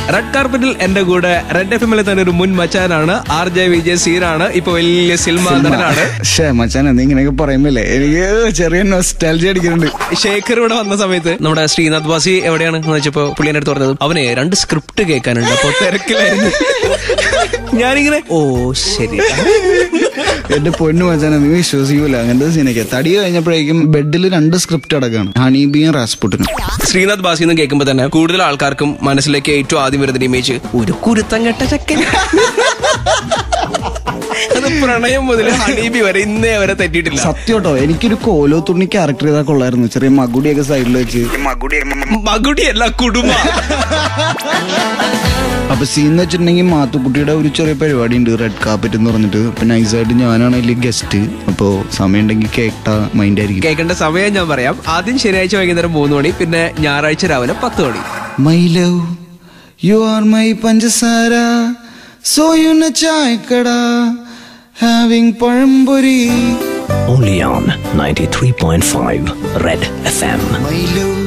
Red കാർപ്പറ്റിൽ എന്റെ കൂടെ red F എമ്മിലെ തന്നെ ഒരു മുൻ മച്ചാനാണ് ആർ ജെ വിജയ് സീനാണ് ഇപ്പൊ വലിയ സിനിമ നടനാണ് ഷേ മച്ചാൻ നീ ഇങ്ങനെയൊക്കെ പറയുമ്പല്ലേ എനിക്ക് ചെറിയ നൊസ്റ്റാലജി അടിക്കുന്നുണ്ട് ശേഖർ ഇവിടെ വന്ന സമയത്ത് നമ്മുടെ ശ്രീനാഥ് വാസി എവിടെയാണ് എന്ന് വെച്ചപ്പോ പുള്ളിയുടെ അടുത്ത് പറഞ്ഞത് അവനെ രണ്ട് സ്ക്രിപ്റ്റ് കേൾക്കാനുണ്ട് അപ്പൊ തിരക്കിലായിരുന്നു ഞാനിങ്ങനെ ഓ ശരി എന്റെ പൊന്നു മച്ചാനെ നീ വിശ്വസിക്കൂല അങ്ങനത്തെ സീനൊക്കെ തടി കഴിഞ്ഞപ്പോഴേക്കും ബെഡിൽ രണ്ട് സ്ക്രിപ്റ്റ് അടക്കാണ് ഹണീബിയും റാസ്പുട്ടിനും ശ്രീനാഥ് ബാസി എന്ന് കേൾക്കുമ്പോൾ തന്നെ കൂടുതൽ ആൾക്കാർക്കും മനസ്സിലേക്ക് ഏറ്റവും ആദ്യം വരുന്ന ഇമേജ് ഒരു കുരുത്തം കെട്ട ചക്കൻ അത് പ്രണയം മുതൽ ഹണീബി വരെ ഇന്നേ വരെ തെറ്റിയിട്ടില്ല സത്യം കേട്ടോ എനിക്കൊരു കോലോ തുണി ക്യാരക്ടർ ചെയ്താൽ കൊള്ളായിരുന്നു ചെറിയ മകുടിയൊക്കെ സൈഡിൽ വെച്ച് മകുടിയല്ല കുടുംബ അപ്പൊ സീൻ എന്ന് വെച്ചിട്ടുണ്ടെങ്കിൽ മാത്തുക്കുട്ടിയുടെ ഒരു ചെറിയ പരിപാടി ഉണ്ട് റെഡ് കാപ്പറ്റ് എന്ന് പറഞ്ഞിട്ട് അപ്പൊ നൈസായിട്ട് ഞാനാണ് അതിൽ ഗസ്റ്റ് അപ്പോ സമയം ഉണ്ടെങ്കിൽ കേട്ട മൈൻഡ് ആയിരിക്കും കേൾക്കേണ്ട സമയം ഞാൻ പറയാം ആദ്യം ശനിയാഴ്ച വൈകുന്നേരം മൂന്ന് മണി പിന്നെ ഞായറാഴ്ച രാവിലെ പത്ത് മണി my love you are my panchasara so you chayakkada having pazhampori Only on 93.5 Red FM. My love